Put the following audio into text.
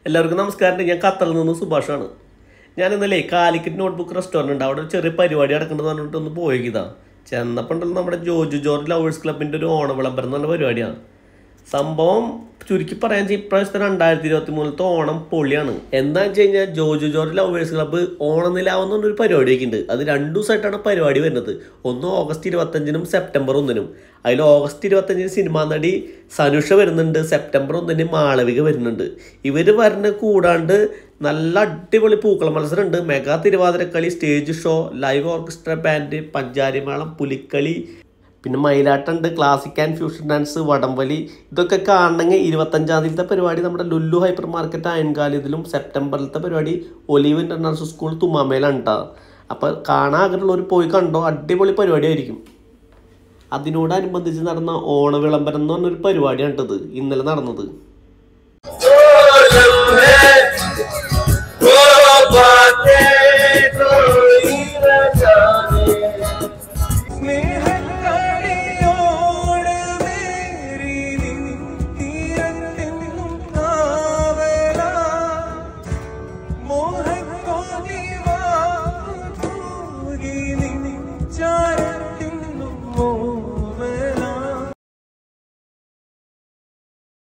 എല്ലാവർക്കും നമസ്കാരം ഞാൻ ഖത്തറിൽ നിന്ന് സുഭാഷാണ് ഞാൻ ഇന്നലെ കാലിക്കറ്റ് നോട്ട്ബുക്ക് റെസ്റ്റോറൻറ്റ് ഉണ്ട് അവിടെ ഒരു ചെറിയ പരിപാടി നടക്കുന്നത് പറഞ്ഞിട്ട് ഒന്ന് പോയതാ ചെന്നപ്പോൾ ഉണ്ടല്ലോ നമ്മുടെ ജോജു ജോർജ് ലവേഴ്സ് ക്ലബിൻ്റെ ഒരു ഓണ വിളംബരം എന്ന് പറഞ്ഞ പരിപാടിയാണ് സംഭവം ചുരുക്കി പറയാൻ വെച്ചാൽ ഇപ്രാവശ്യത്തെ രണ്ടായിരത്തി ഇരുപത്തി മൂന്നിലത്തെ ഓണം പൊളിയാണ് എന്താണെന്ന് വെച്ച് കഴിഞ്ഞാൽ ജോജു ജോർജ് ലവേഴ്സ് ക്ലബ്ബ് ഓണനിലാവുന്ന ഒരു പരിപാടിയൊക്കെ ഉണ്ട് അത് രണ്ടു ദിവസമായിട്ടാണ് പരിപാടി വരുന്നത് ഒന്ന് ഓഗസ്റ്റ് ഇരുപത്തഞ്ചിനും സെപ്റ്റംബർ ഒന്നിനും അതിൽ ഓഗസ്റ്റ് ഇരുപത്തഞ്ചിന് സിനിമാ നടി സനുഷ വരുന്നുണ്ട് സെപ്റ്റംബർ ഒന്നിന് മാളവിക വരുന്നുണ്ട് ഇവർ വരുന്ന കൂടാണ്ട് നല്ല അടിപൊളി പൂക്കള മത്സരം ഉണ്ട് mega Thiruvathirakali stage show live orchestra band Pancharimelam Pulikali പിന്നെ മയിലാട്ടുണ്ട് ക്ലാസിക് ആൻഡ് ഫ്യൂഷൻ ഡാൻസ് വടംവലി ഇതൊക്കെ കാണണമെങ്കിൽ ഇരുപത്തഞ്ചാം തീയതിത്തെ പരിപാടി നമ്മുടെ ലുല്ലു ഹൈപ്പർ മാർക്കറ്റ് അയൻകാലിതിലും സെപ്റ്റംബറിലത്തെ പരിപാടി ഒലീവ് ഇൻ്റർനാഷണൽ സ്കൂൾ തുമ്മാമേലാണ് കേട്ടോ അപ്പോൾ കാണാൻ ആഗ്രഹമുള്ളവർ പോയി കണ്ടോ അടിപൊളി പരിപാടിയായിരിക്കും അതിനോടനുബന്ധിച്ച് നടന്ന ഓണ വിളംബരം എന്ന് പറഞ്ഞൊരു പരിപാടിയാണ് കേട്ടത് ഇന്നലെ നടന്നത് സ്നേഹക്കളിയോട് മേരി നിൻ തീരത്തെന്നും കാവലാ. മോഹക്കോടി വാ തൂകി നീ